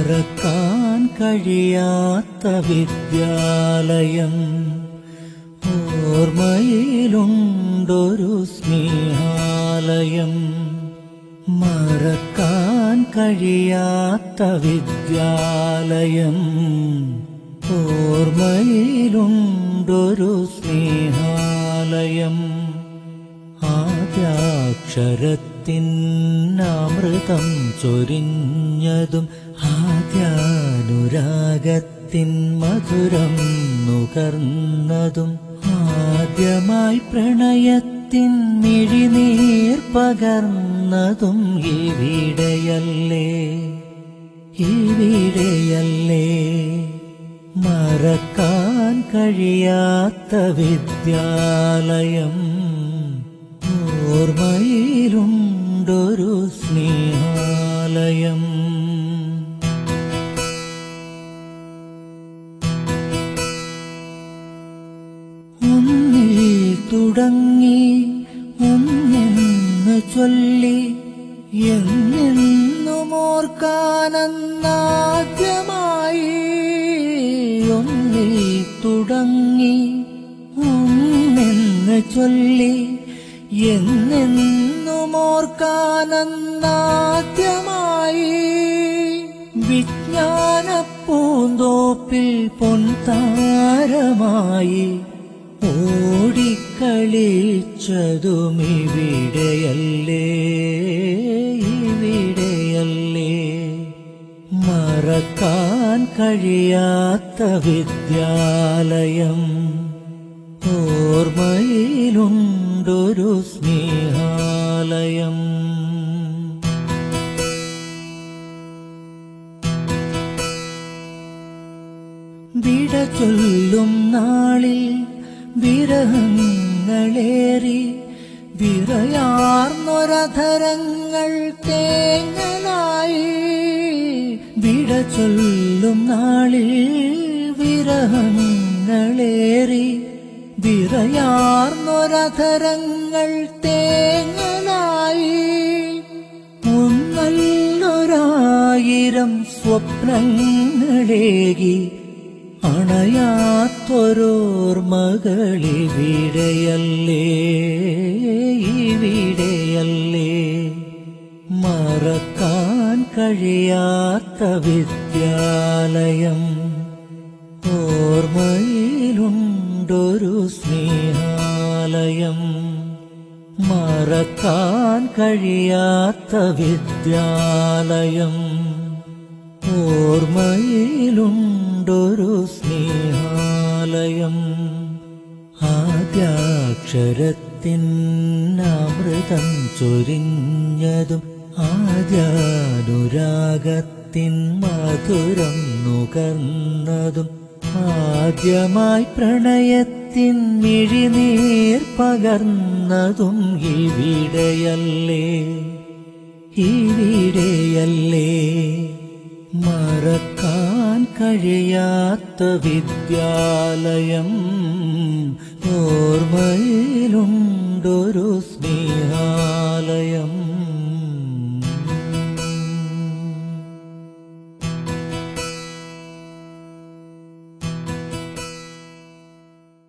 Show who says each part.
Speaker 1: മറക്കാൻ കഴിയാത്ത വിദ്യാലയം ഓർമ്മയിലുണ്ടൊരു സ്നേഹാലയം മറക്കാൻ കഴിയാത്ത വിദ്യാലയം ഓർമ്മയിലുണ്ടൊരു സ്നേഹാലയം ആദ്യാക്ഷരത്തിനമൃതം ചൊരിഞ്ഞതും ആദ്യാനുരാഗത്തിൻ മധുരം നുകർന്നതും ആദ്യമായി പ്രണയത്തിൻ മിഴിനീർ പകർന്നതും ഇവിടെയല്ലേ ഇവിടെയല്ലേ മറക്കാൻ കഴിയാത്ത വിദ്യാലയം ഓർമ്മയിലുണ്ടൊരു സ്നേഹാലയം ഒന്നിൽ തുടങ്ങി ഒന്നെന്ന് ചൊല്ലി എന്നെന്നും ഓർക്കാനെന്നാദ്യമായി ഒന്നിൽ തുടങ്ങി ഒന്നെന്ന് ചൊല്ലി എന്നെന്നും ഓർക്കാനെന്നാദ്യമായി വിജ്ഞാന പൂന്തോപ്പിൽ പൊൻതാരമായി ഓടിക്കളിച്ചതും ഇവിടെയല്ലേ ഇവിടെയല്ലേ മറക്കാൻ കഴിയാത്ത വിദ്യാലയം ഓർമ്മയിലുണ്ടൊരു സ്നേഹാലയം വിട ചൊല്ലും നാളിൽ വിരഹങ്ങളേറി വിറയാർന്നൊരധരങ്ങൾ തേങ്ങലായി വിട ചൊല്ലും നാളിൽ വിരഹങ്ങളേറി വിറയാർന്നൊരധരങ്ങൾ തേങ്ങലായി ഒന്നല്ലൊരായിരം സ്വപ്നങ്ങളേകി അണയാത്തൊരോർമകളിവിടെയല്ലേ ഇവിടെയല്ലേ മറക്കാൻ കഴിയാത്ത വിദ്യാലയം ഓർമ്മയിലുണ്ടൊരു സ്നേഹാലയം മറക്കാൻ കഴിയാത്ത വിദ്യാലയം ഓർമ്മയിലുണ്ടൊരു സ്നേഹാലയം ആദ്യാക്ഷരത്തിൻ അമൃതം ചൊരിഞ്ഞതും ആദ്യാനുരാഗത്തിൻ മധുരം നുകർന്നതും ആദ്യമായി പ്രണയത്തിൻ മിഴിനീർ പകർന്നതും ഇവിടെയല്ലേ ഇവിടെയല്ലേ മറക്കാൻ കഴിയാത്ത വിദ്യാലയം ഓർമ്മയിലുണ്ടൊരു സ്നേഹ